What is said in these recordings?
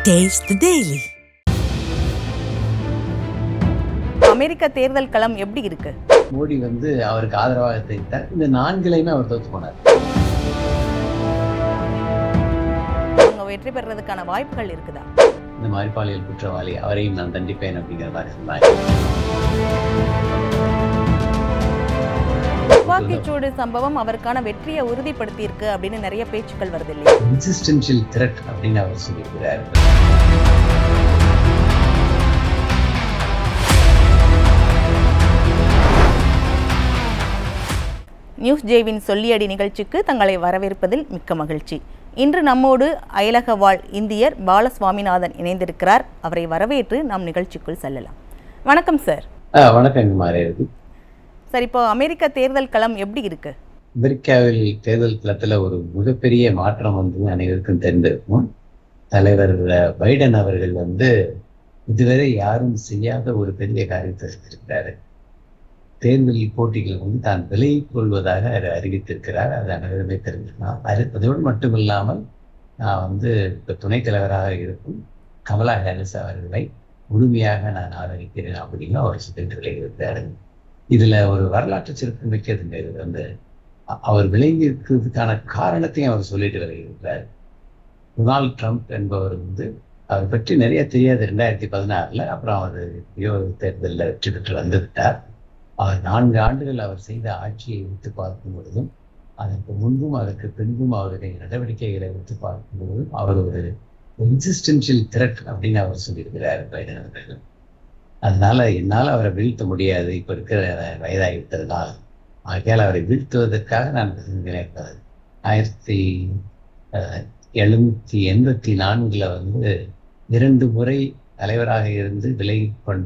Taste the Daily. அமெரிக்க தேர்தல் களம் எப்படி இருக்கு மோடி வந்து அவருக்கு ஆதரவாக தெரிவித்தார் இந்த நான்கிலையுமே அவர் தோத்து போனார் அவங்க வெற்றி பெறதுக்கான வாய்ப்புகள் இருக்குதா இந்த மாதிரி பாலியல் குற்றவாளி அவரையும் நான் தண்டிப்பேன் அப்படிங்கிற மாதிரி சொன்னாங்க துப்பாக்கிச்சூடு சம்பவம் அவருக்கான வெற்றியை உறுதிப்படுத்தி இருக்கு அப்படின்னு நிறைய பேச்சுக்கள் வருது இல்லையா எக்ஸிஸ்டென்ஷியல் த்ரெட் அப்படின்னு அவர் சொல்லியிருக்கிறார் நியூஸ் ஜேவின் சொல்லியடி நிகழ்ச்சிக்கு தங்களை வரவேற்பதில் மிக்க மகிழ்ச்சி இன்று நம்மோடு அயலக வாழ் இந்தியர் பாலசுவாமிநாதன் இணைந்திருக்கிறார் அவரை வரவேற்று நாம் நிகழ்ச்சிக்குள் செல்லலாம் வணக்கம் சார் ஆ, வணக்கங்க மாறியது சார் இப்போ அமெரிக்க தேர்தல் களம் எப்படி இருக்கு அமெரிக்காவில் தேர்தல் களத்துல ஒரு மிகப்பெரிய மாற்றம் வந்து அனைவருக்கும் தெரிந்திருக்கும் தலைவர் அஹ், பைடன் அவர்கள் வந்து இதுவரை யாரும் செய்யாத ஒரு பெரிய காரியத்தை செஞ்சிருக்கிறாரு தேர்தல் போட்டிகள் வந்து தான் விலகிக் கொள்வதாக அவர் அறிவித்திருக்கிறார் அது அனைவருமே தெரிஞ்சுக்கலாம் அது அதோடு மட்டும் இல்லாமல் நான் வந்து இப்போ துணைத் தலைவராக இருக்கும் கமலா ஹாரிஸ் அவர்களை முழுமையாக நான் ஆதரிக்கிறேன் அப்படின்னு அவர் சொல்லிட்டு விலகியிருக்கிறாரு இதுல ஒரு வரலாற்று சிறப்பு மிக்கதுங்க இது வந்து அ- அவர் விலகி இருக்கிறதுக்கான காரணத்தையும் அவர் சொல்லிட்டு வருகிறார் டொனால்ட் ட்ரம்ப் என்பவர் வந்து அவர் பற்றி நிறைய தெரியாது ரெண்டாயிரத்தி பதினாறுல அப்புறம் அவர் ரியோ தேர்தலில் வெற்றி பெற்று வந்துவிட்டார் அவர் நான்கு ஆண்டுகள் அவர் செய்த ஆட்சியை வைத்து பார்க்கும் பொழுதும் அதற்கு முன்பும் அதற்கு பின்பும் அவருடைய நடவடிக்கைகளை வைத்து பார்க்கும் பொழுதும் அவர் ஒரு எக்ஸிஸ்டென்ஷியல் த்ரெட் அப்படின்னு அவர் சொல்லியிருக்கிறார் பைடன் அவர்கள் அதனால என்னால் அவரை வீழ்த்த முடியாது இப்போ இருக்கிற வயதாகிவிட்டதுனால ஆகையால் அவரை வீழ்த்துவதற்காக நான் நினைப்பது ஆயிரத்தி அஹ், எழுநூத்தி எண்பத்தி நான்குல வந்து இரண்டு முறை தலைவராக இருந்து விலகி கொண்ட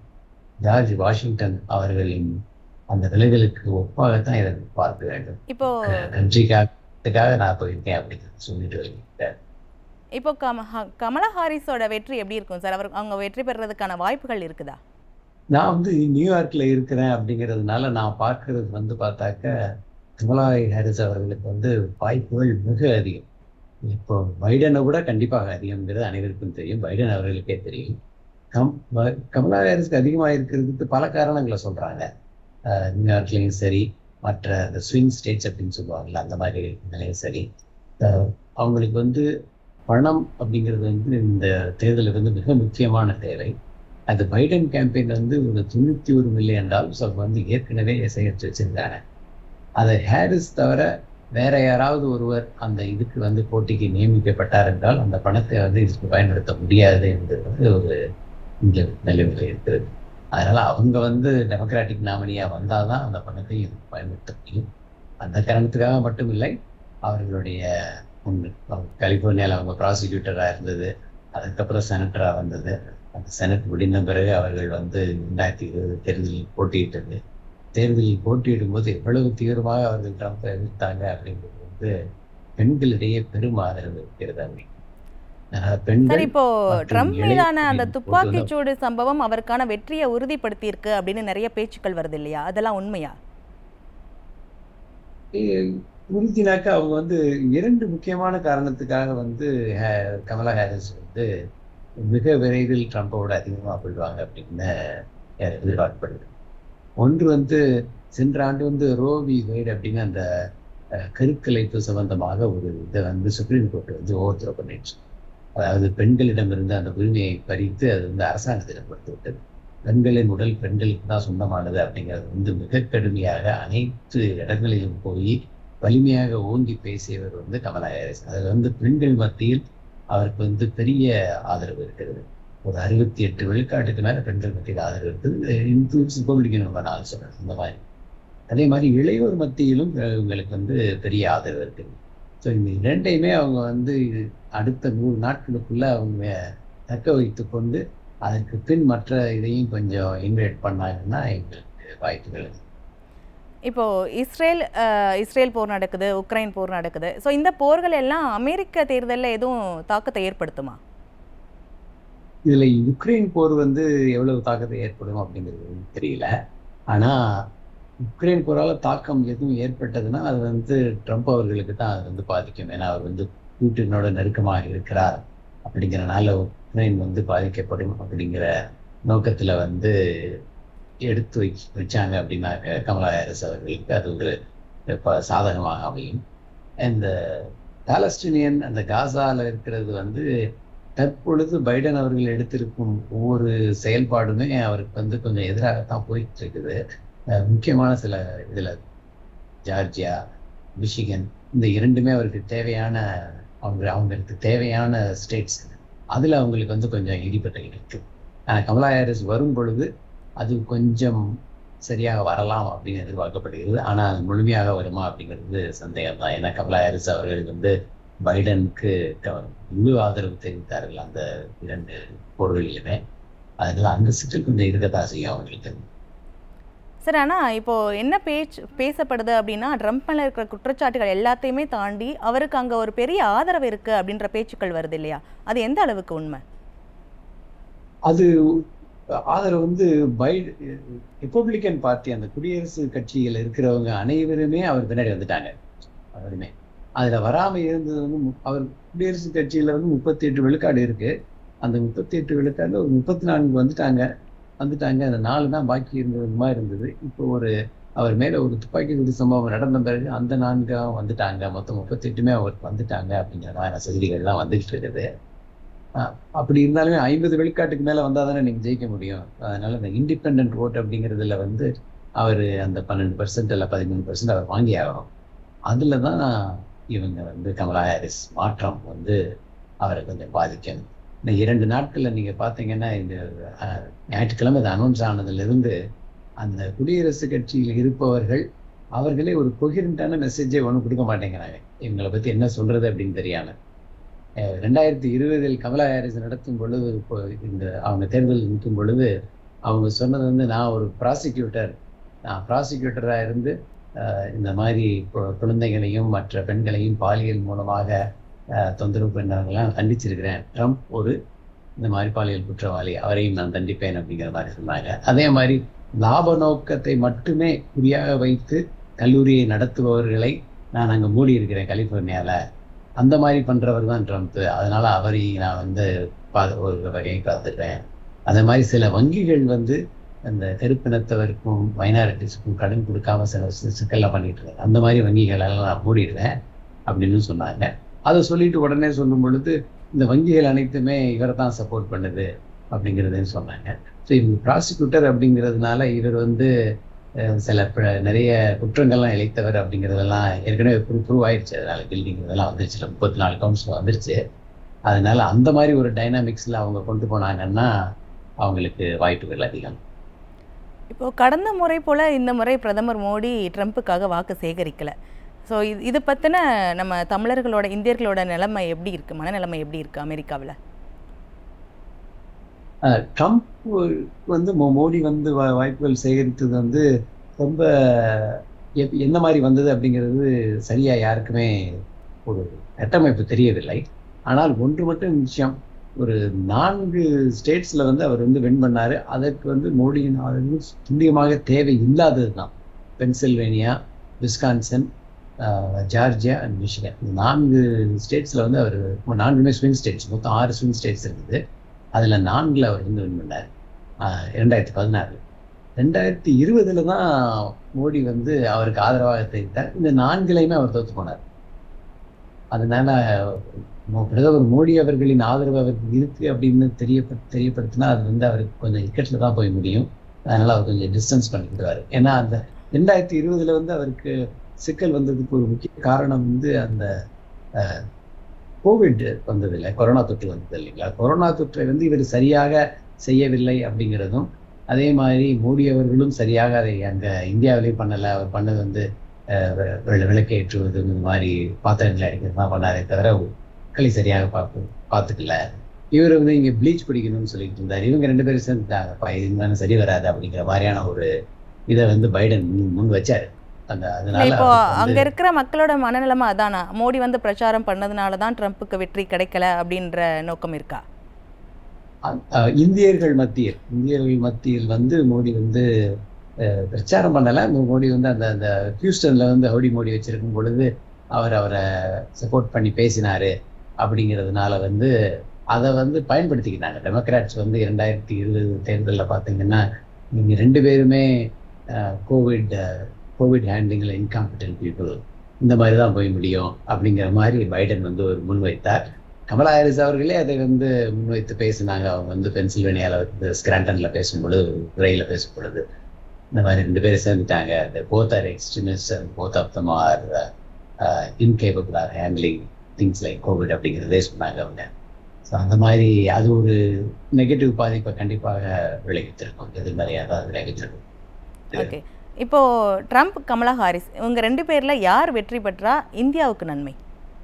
ஜார்ஜ் வாஷிங்டன் அவர்களின் அந்த விலகலுக்கு ஒப்பாகத்தான் இதை பார்க்க வேண்டும் இப்போ கண்ட்ரிக்காக நான் போயிருக்கேன் அப்படின்னு சொல்லிட்டு வருகிறேன் இப்போ கம ஹ- கமலா ஹாரிஸோட வெற்றி எப்படி இருக்கும் சார் அவர் அவங்க வெற்றி பெறதுக்கான வாய்ப்புகள் இருக்குதா நான் வந்து நியூயார்க்ல இருக்கிறேன் அப்படிங்கிறதுனால நான் பார்க்கறது வந்து பார்த்தாக்க கமலா ஹாரிஸ் அவர்களுக்கு வந்து வாய்ப்புகள் மிக அதிகம் இப்போ பைடனை விட கண்டிப்பாக அதிகம்ங்கிறது அனைவருக்கும் தெரியும் பைடன் அவர்களுக்கே தெரியும் கம் ப- கமலா ஹாரிஸ்க்கு அதிகமாக இருக்கிறதுக்கு பல காரணங்களை சொல்றாங்க அஹ் நியூயார்க்லேயும் சரி மற்ற இந்த ஸ்விங் ஸ்டேட்ஸ் அப்படின்னு சொல்லுவாங்கல்ல அந்த மாதிரி நிலையும் சரி அஹ் அவங்களுக்கு வந்து பணம் அப்படிங்கிறது வந்து இந்த தேர்தலுக்கு வந்து மிக முக்கியமான தேவை அந்த பைடன் கேம்பெயின் வந்து ஒரு தொண்ணூத்தி ஒரு மில்லியன் டாலர்ஸ் அவங்க வந்து ஏற்கனவே சேகரித்து வச்சிருந்தாங்க அதை ஹாரிஸ் தவிர வேற யாராவது ஒருவர் அந்த இதுக்கு வந்து போட்டிக்கு நியமிக்கப்பட்டார் என்றால் அந்த பணத்தை வந்து இதுக்கு பயன்படுத்த முடியாது என்பது ஒரு இந்த நிலைமையில் இருக்கிறது அதனால அவங்க வந்து டெமோக்ராட்டிக் நாமினியா வந்தாதான் அந்த பணத்தை இதுக்கு பயன்படுத்த முடியும் அந்த காரணத்துக்காக மட்டும் இல்லை அவர்களுடைய முன்னு அவங்க கலிபோர்னியாவில் அவங்க ப்ராசிக்யூட்டராக இருந்தது அதுக்கப்புறம் செனட்டராக வந்தது அந்த செனட் முடிந்த பிறகு அவர்கள் வந்து ரெண்டாயிரத்தி இருபது தேர்தலில் போட்டியிட்டது தேர்தலில் போட்டியிடும் போது எவ்வளவு தீவிரமாக அவர்கள் ட்ரம்ப்பை எதிர்த்தாங்க அப்படிங்கிறது வந்து பெண்களிடையே பெரும் ஆதரவு இருக்கிறது அப்படி அஹ் சார் பெண்கள் இப்போ மற்றும் ட்ரம்ப் இளைய மீதான அந்த பிரிவு துப்பாக்கிச்சூடு சம்பவம் அவருக்கான வெற்றியை உறுதிப்படுத்தி இருக்கு அப்படின்னு நிறைய பேச்சுக்கள் வருது இல்லையா அதெல்லாம் உண்மையா அஹ் உறுதினாக்க அவங்க வந்து இரண்டு முக்கியமான காரணத்துக்காக வந்து ஹே- கமலா ஹாரிஸ் வந்து மிக விரைவில் ட்ரம்ப்போட அதிகமாக போயிடுவாங்க அப்படின்னு அஹ் எதிர்பார்க்கப்படுது ஒன்று வந்து சென்ற ஆண்டு வந்து ரோவி வைட் அப்படின்னு அந்த அஹ், கருக்கலைப்பு சம்பந்தமாக ஒரு இதை வந்து சுப்ரீம் கோர்ட் வந்து ஓவர்த்ரோ பண்ணிடுச்சு அதாவது பெண்களிடமிருந்து அந்த உரிமையை பறித்து அது வந்து அரசாங்கத்திடம் கொடுத்து விட்டது பெண்களின் உடல் பெண்களுக்கு தான் சொந்தமானது அப்படிங்கிறது வந்து மிக கடுமையாக அனைத்து இடங்களிலும் போய் வலிமையாக ஓங்கி பேசியவர் வந்து கமலா ஹாரிஸ் அதில் வந்து பெண்கள் மத்தியில் அவருக்கு வந்து பெரிய ஆதரவு இருக்கிறது ஒரு அறுபத்தி எட்டு விழுக்காட்டுக்கு மேல பெண்கள் மத்தியில் ஆதரவு இருக்குது இன்க்ளூட்ஸ் ரிப்பப்ளிகன் ரொம்ப நான் சொல்றேன் இந்த மாதிரி அதே மாதிரி இளையோர் மத்தியிலும் அஹ், இவங்களுக்கு வந்து பெரிய ஆதரவு இருக்குது ஸோ இந்த இரண்டையுமே அவங்க வந்து அடுத்த நூறு நாட்களுக்குள்ள அவங்க தக்க வைத்து கொண்டு அதற்கு பின் மற்ற இதையும் கொஞ்சம் இன்வைட் பண்ணாங்கன்னா எங்களுக்கு வாய்ப்புகள் இருக்கு. இப்போ இஸ்ரேல் அஹ், இஸ்ரேல் போர் நடக்குது உக்ரைன் போர் நடக்குது ஸோ இந்த போர்கள் எல்லாம் அமெரிக்க தேர்தலில் எதுவும் தாக்கத்தை ஏற்படுத்துமா இதுல யுக்ரைன் போர் வந்து எவ்வளவு தாக்கத்தை ஏற்படும் அப்படிங்கிறது எனக்கு தெரியல ஆனா உக்ரைன் போரால தாக்கம் எதுவும் ஏற்பட்டதுன்னா அது வந்து ட்ரம்ப் அவர்களுக்கு தான் அது வந்து பாதிக்கும் ஏன்னா அவர் வந்து பூட்டினோட நெருக்கமாக இருக்கிறார் அப்படிங்கிறனால உக்ரைன் வந்து பாதிக்கப்படும் அப்படிங்கிற நோக்கத்துல வந்து எடுத்து வை வச்சாங்க அப்படின்னாக்க கமலா ஹாரிஸ் அவர்களுக்கு அது ஒரு ப- சாதகமாக அமையும் இந்த பாலஸ்டீனியன் அந்த காசால இருக்கிறது வந்து தற்பொழுது பைடன் அவர்கள் எடுத்திருக்கும் ஒவ்வொரு செயல்பாடுமே அவருக்கு வந்து கொஞ்சம் எதிராகத்தான் போயிட்டு இருக்குது அஹ் முக்கியமான சில இதுல ஜார்ஜியா மிஷிகன் இந்த இரண்டுமே அவருக்கு தேவையான அவங்க அவங்களுக்கு தேவையான ஸ்டேட்ஸ் அதுல அவங்களுக்கு வந்து கொஞ்சம் ஈடுபட்டு இருக்கு ஆனா கமலா ஹாரிஸ் வரும் பொழுது அது கொஞ்சம் சரியாக வரலாம் அப்படின்னு எதிர்பார்க்கப்படுகிறது ஆனால் அது முழுமையாக வருமா அப்படிங்கிறது சந்தேகம் தான் ஏன்னா கமலா ஹாரிஸ் அவர்கள் வந்து பைடனுக்கு க- முழு ஆதரவு தெரிவித்தார்கள் அந்த இரண்டு போர்களிலுமே அதனால அந்த சிக்கல் கொஞ்சம் இருக்கத்தான் செய்யும் அவங்களுக்கு சார் ஆனால் இப்போ என்ன பேச்சு பேசப்படுது அப்படின்னா ட்ரம்ப் மேல இருக்கிற குற்றச்சாட்டுகள் எல்லாத்தையுமே தாண்டி அவருக்கு அங்கே ஒரு பெரிய ஆதரவு இருக்கு அப்படின்ற பேச்சுக்கள் வருது இல்லையா அது எந்த அளவுக்கு உண்மை அது ஆதரவு வந்து பை ரிப்பப்ளிக்கன் பார்ட்டி அந்த குடியரசு கட்சியில் இருக்கிறவங்க அனைவருமே அவர் பின்னாடி வந்துட்டாங்க அவருமே அதுல வராம இருந்தது வந்து மு- அவர் குடியரசு கட்சியில வந்து முப்பத்தி எட்டு விழுக்காடு இருக்கு அந்த முப்பத்தி எட்டு விழுக்காடுல ஒரு முப்பத்தி நான்கு வந்துட்டாங்க வந்துட்டாங்க அந்த நாலு தான் பாக்கி இருந்தது மாதிரி இருந்தது இப்போ ஒரு அவர் மேல ஒரு துப்பாக்கி குடி சம்பவம் நடந்த பிறகு அந்த நான்காக வந்துட்டாங்க மொத்தம் முப்பத்தி எட்டுமே அவருக்கு வந்துட்டாங்க அப்படிங்கிற மாதிரி செய்திகள்லாம் வந்துகிட்டு இருக்குது ஆஹ் அப்படி இருந்தாலுமே ஐம்பது விழுக்காட்டுக்கு மேல வந்தா தானே நீங்க ஜெயிக்க முடியும் அதனால இந்த இண்டிபெண்ட் ஓட் அப்படிங்கிறதுல வந்து அவர் அந்த பன்னெண்டு பர்சன்ட் இல்ல பதிமூணு பர்சன்ட் அவர் வாங்கி ஆகணும் அதுல தான் இவங்க வந்து கமலா ஹாரிஸ் மாற்றம் வந்து அவரை கொஞ்சம் பாதிக்கும் இந்த இரண்டு நாட்கள்ல நீங்க பாத்தீங்கன்னா இந்த ஆஹ், ஞாயிற்றுக்கிழமை இது அனௌன்ஸ் ஆனதுல இருந்து அந்த குடியரசு கட்சியில் இருப்பவர்கள் அவர்களே ஒரு கொகிரண்டான மெசேஜே ஒன்றும் கொடுக்க மாட்டேங்கிறாங்க இவங்களை பத்தி என்ன சொல்றது அப்படின்னு தெரியாம அஹ் ரெண்டாயிரத்தி இருபதில் கமலா ஹாரிஸ் நடத்தும் பொழுது இப்போ இந்த அவங்க தேர்தல் நிற்கும் பொழுது அவங்க சொன்னது வந்து நான் ஒரு ப்ராசிக்யூட்டர் நான் ப்ராசிக்யூட்டராக இருந்து அஹ், இந்த மாதிரி கு- குழந்தைகளையும் மற்ற பெண்களையும் பாலியல் மூலமாக அஹ், தொந்தரவு பண்ணவங்களாம் கண்டிச்சிருக்கிறேன் ட்ரம்ப் ஒரு இந்த மாதிரி பாலியல் குற்றவாளி அவரையும் நான் தண்டிப்பேன் அப்படிங்கிற மாதிரி சொன்னாங்க அதே மாதிரி லாப நோக்கத்தை மட்டுமே குறியாக வைத்து கல்லூரியை நடத்துபவர்களை நான் அங்கே மூடி இருக்கிறேன் கலிஃபோர்னியால அந்த மாதிரி பண்றவர் தான் ட்ரம்ப் அதனால அவரை நான் வந்து பா- ஒரு வகையை பார்த்துட்டேன் அந்த மாதிரி சில வங்கிகள் வந்து அந்த கருப்பினத்தவருக்கும் மைனாரிட்டிஸுக்கும் கடன் கொடுக்காம சில சி- சிக்கல்லாம் பண்ணிட்டு இருக்காங்க அந்த மாதிரி வங்கிகள் எல்லாம் நான் மூடிடுவேன் அப்படின்னு சொன்னாங்க அதை சொல்லிட்டு உடனே சொல்லும் பொழுது இந்த வங்கிகள் அனைத்துமே இவரை தான் சப்போர்ட் பண்ணுது அப்படிங்கிறதையும் சொன்னாங்க ஸோ இவங்க ப்ராசிக்யூட்டர் அப்படிங்கிறதுனால இவர் வந்து அஹ், சில ப- நிறைய குற்றங்கள்லாம் இழைத்தவர் அப்படிங்கிறதெல்லாம் ஏற்கனவே ப்ரூவ் ஆயிடுச்சு அதனால பில்டிங் இதெல்லாம் வந்துருச்சு முப்பத்தி நாலு கவுன்சில் வந்துருச்சு அதனால அந்த மாதிரி ஒரு டைனாமிக்ஸ்ல அவங்க கொண்டு போனாங்கன்னா அவங்களுக்கு வாய்ப்புகள் அதிகம் இப்போ கடந்த முறை போல இந்த முறை பிரதமர் மோடி ட்ரம்ப்புக்காக வாக்கு சேகரிக்கல ஸோ இது இது பற்றின நம்ம தமிழர்களோட இந்தியர்களோட நிலைமை எப்படி இருக்கு மனநிலைமை எப்படி இருக்கு அமெரிக்காவில் அஹ், ட்ரம்ப் வந்து மோ- மோடி வந்து வா- வாய்ப்புகள் சேகரித்தது வந்து ரொம்ப எப்- என்ன மாதிரி வந்தது அப்படிங்கிறது சரியா யாருக்குமே ஒரு கட்டமைப்பு தெரியவில்லை ஆனால் ஒன்று மட்டும் நிச்சயம் ஒரு நான்கு ஸ்டேட்ஸ்ல வந்து அவர் வந்து வின் பண்ணாரு அதற்கு வந்து மோடியின் ஆதரவு துல்லியமாக தேவை இல்லாதது தான் Pennsylvania Wisconsin ah, Georgia and Michigan இந்த நான்கு ஸ்டேட்ஸ்ல வந்து அவர் நான்குமே ஸ்விங் ஸ்டேட்ஸ் மொத்தம் ஆறு ஸ்விங் ஸ்டேட்ஸ் இருக்குது அதுல நான்குல அவர் வந்து வின் பண்ணார் ஆஹ், இரண்டாயிரத்தி பதினாறு ரெண்டாயிரத்தி இருபதுல தான் மோடி வந்து அவருக்கு ஆதரவாக தெரிவித்தார் இந்த நான்குலையுமே அவர் தோத்து போனார் அதனால மோ- பிரதமர் மோடி அவர்களின் ஆதரவு அவருக்கு இருக்கு அப்படின்னு தெரியப்ப தெரியப்படுத்தினா அது வந்து அவருக்கு கொஞ்சம் இக்கட்ல தான் போய் முடியும் அதனால அவர் கொஞ்சம் டிஸ்டன்ஸ் பண்ணிக்கிடுவாரு ஏன்னா அந்த ரெண்டாயிரத்தி இருபதுல வந்து அவருக்கு சிக்கல் வந்ததுக்கு ஒரு முக்கிய காரணம் வந்து அந்த கோவிட் வந்தது இல்லை கொரோனா தொற்று வந்தது இல்லைங்களா கொரோனா தொற்றை வந்து இவர் சரியாக செய்யவில்லை அப்படிங்கிறதும் அதே மாதிரி மோடி அவர்களும் சரியாக அதை அங்க இந்தியாவிலேயும் பண்ணல அவர் பண்ணது வந்து அஹ், வி- வி- விளக்கேற்றுவது இந்த மாதிரி பாத்திரங்களை அடிக்கிறது தான் பண்ணாரே தவிர மக்களை சரியாக பார்த்து பார்த்துக்கல இவர் வந்து இங்க ப்ளீச் பிடிக்கணும்னு சொல்லிட்டு இருந்தார் இவங்க ரெண்டு பேரும் சேர்ந்துட்டாங்கப்பா இது இருந்தாலும் சரி வராது அப்படிங்கிற மாதிரியான ஒரு இதை வந்து பைடன் முன் முன் வச்சாரு அந்த அதனால இப்போ அவருக்கு அங்க வந்து இருக்கிற மக்களோட மனநிலைமை அதானா மோடி வந்து பிரச்சாரம் பண்ணதுனால தான் ட்ரம்ப்புக்கு வெற்றி கிடைக்கல அப்படின்ற நோக்கம் இருக்கா அஹ், இந்தியர்கள் மத்தியில் இந்தியர்கள் மத்தியில் வந்து மோடி வந்து அஹ், பிரச்சாரம் பண்ணல மோ- மோடி வந்து அந்த அந்த ஹியூஸ்டன்ல வந்து ஹவுடி மோடி வச்சிருக்கும் பொழுது அவர் அவரை சப்போர்ட் பண்ணி பேசினாரு அப்படிங்கிறதுனால வந்து அதை வந்து பயன்படுத்திக்கிட்டாங்க டெமோக்ராட்ஸ் வந்து இரண்டாயிரத்தி இருபது தேர்தலில் பார்த்தீங்கன்னா நீங்கள் ரெண்டு பேருமே கோவிட் கோவிட் ஹேண்ட்லிங்கில் இன்காம்பிடன்ட் பீப்புள் இந்த மாதிரி தான் போய் முடியும் அப்படிங்கிற மாதிரி பைடன் வந்து ஒரு முன்வைத்தார் கமலா ஹாரிஸ் அவர்களே அதை வந்து முன்வைத்து பேசினாங்க அவங்க வந்து பென்சில்வேனியாவில் வந்து ஸ்கிராண்டனில் பேசும் பொழுது உரையில் பேசும் பொழுது இந்த மாதிரி ரெண்டு பேரும் சேர்ந்துட்டாங்க இந்த both are extremist and both of them are incapable are handling things like covid அப்படிங்கிறதே சொன்னாங்க அவங்க ஸோ அந்த மாதிரி அது ஒரு நெகட்டிவ் பாதிப்பை கண்டிப்பாக விளைவித்திருக்கும் எதிர்மறையாக தான் அது விளைவித்திருக்கும் ஓகே இப்போ ட்ரம்ப் கமலா ஹாரிஸ் இவங்க ரெண்டு பேர்ல யார் வெற்றி பெற்றா இந்தியாவுக்கு நன்மை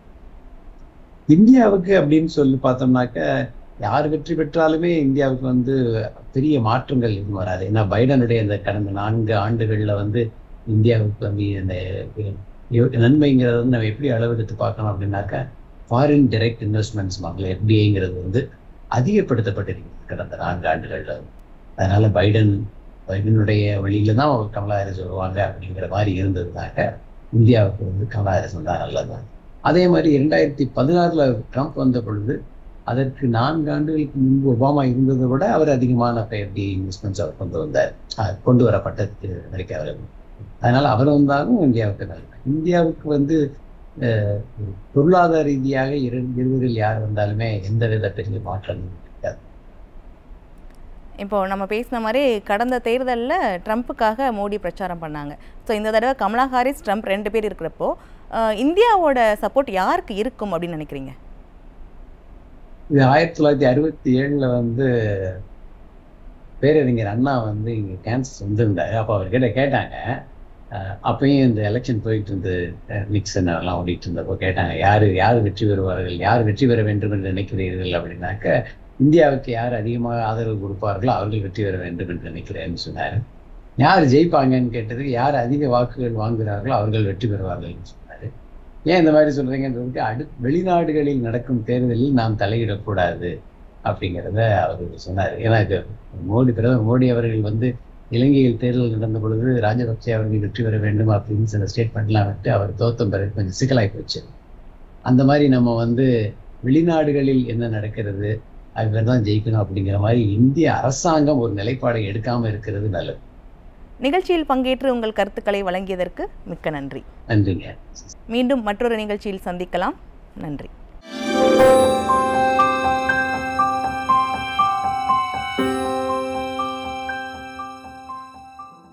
இந்தியாவுக்கு அப்படின்னு சொல்லி பார்த்தோம்னாக்க யார் வெற்றி பெற்றாலுமே இந்தியாவுக்கு வந்து பெரிய மாற்றங்கள் எதுவும் வராது ஏன்னா பைடனுடைய இந்த கடந்த நான்கு ஆண்டுகள்ல வந்து இந்தியாவுக்கு வந்து இந்த நன்மைங்கிறத வந்து நம்ம எப்படி அளவெடுத்து பார்க்கணும் அப்படின்னாக்கா ஃபாரின் டைரக்ட் இன்வெஸ்ட்மெண்ட்ஸ் மக்கள் எஃபிஐங்கிறது வந்து அதிகப்படுத்தப்பட்டிருக்கு கடந்த நான்கு ஆண்டுகள்ல அதனால பைடன் பைடனுடைய வழியில தான் கமலா ஹாரிஸ் வருவாங்க அப்படிங்கிற மாதிரி இருந்ததுனாக்க இந்தியாவுக்கு வந்து கமலா ஹாரிஸ் வந்தால் நல்லது அதே மாதிரி இரண்டாயிரத்தி பதினாறுல ட்ரம்ப் வந்த பொழுது அதற்கு நான்கு ஆண்டுகளுக்கு முன்பு ஒபாமா இருந்ததை விட அவர் அதிகமான எஃப்டி இன்வெஸ்ட்மெண்ட்ஸ் அவர் கொண்டு வந்தார் கொண்டு வரப்பட்டது அமெரிக்காவில் அதனால அவர் வந்தாலும் இந்தியாவுக்கு நல்லது இந்தியாவுக்கு வந்து பொருளாதார ரீதியாக இரு இருவரில் யார் வந்தாலுமே எந்த வித பெரிய மாற்றம் இருக்காது இப்போ நம்ம பேசின மாதிரி கடந்த தேர்தலில் ட்ரம்ப்புக்காக மோடி பிரச்சாரம் பண்ணாங்க ஸோ இந்த தடவை கமலா ஹாரிஸ் ட்ரம்ப் ரெண்டு பேர் இருக்கிறப்போ இந்தியாவோட சப்போர்ட் யாருக்கு இருக்கும் அப்படின்னு நினைக்கிறீங்க இது ஆயிரத்தி தொள்ளாயிரத்தி அறுபத்தி ஏழுல வந்து பேரறிஞர் அண்ணா வந்து இங்கே கேன்சர் வந்திருந்தாரு அப்போ அவர்கிட்ட கேட்டாங்க அப்பயும் இந்த எலெக்ஷன் போயிட்டு இருந்து நிக்சன் எல்லாம் ஓடிட்டு இருந்தப்போ கேட்டாங்க யார் யார் வெற்றி பெறுவார்கள் யார் வெற்றி பெற வேண்டும் என்று நினைக்கிறீர்கள் அப்படின்னாக்க இந்தியாவுக்கு யார் அதிகமாக ஆதரவு கொடுப்பார்களோ அவர்கள் வெற்றி பெற வேண்டும் என்று நினைக்கிறேன்னு சொன்னார் யார் ஜெயிப்பாங்கன்னு கேட்டதுக்கு யார் அதிக வாக்குகள் வாங்குகிறார்களோ அவர்கள் வெற்றி பெறுவார்கள்னு சொன்னார் ஏன் இந்த மாதிரி சொல்றீங்கன்றதுக்கு அடு வெளிநாடுகளில் நடக்கும் தேர்தலில் நாம் தலையிடக்கூடாது அப்படிங்கிறத அவர் சொன்னார் ஏன்னா மோடி பிரதமர் மோடி அவர்கள் வந்து இலங்கையில் தேர்தல் நடந்த பொழுது ராஜபக்சே அவர்கள் வெற்றி பெற வேண்டும் அப்படின்னு சில ஸ்டேட்மெண்ட்லாம் விட்டு அவர் தோத்தம் பிறகு கொஞ்சம் சிக்கலாகி போச்சு அந்த மாதிரி நம்ம வந்து வெளிநாடுகளில் என்ன நடக்கிறது அது தான் ஜெயிக்கணும் அப்படிங்கிற மாதிரி இந்திய அரசாங்கம் ஒரு நிலைப்பாடை எடுக்காம இருக்கிறது நல்லது நிகழ்ச்சியில் பங்கேற்று உங்கள் கருத்துக்களை வழங்கியதற்கு மிக்க நன்றி நன்றிங்க மீண்டும் மற்றொரு நிகழ்ச்சியில் சந்திக்கலாம் நன்றி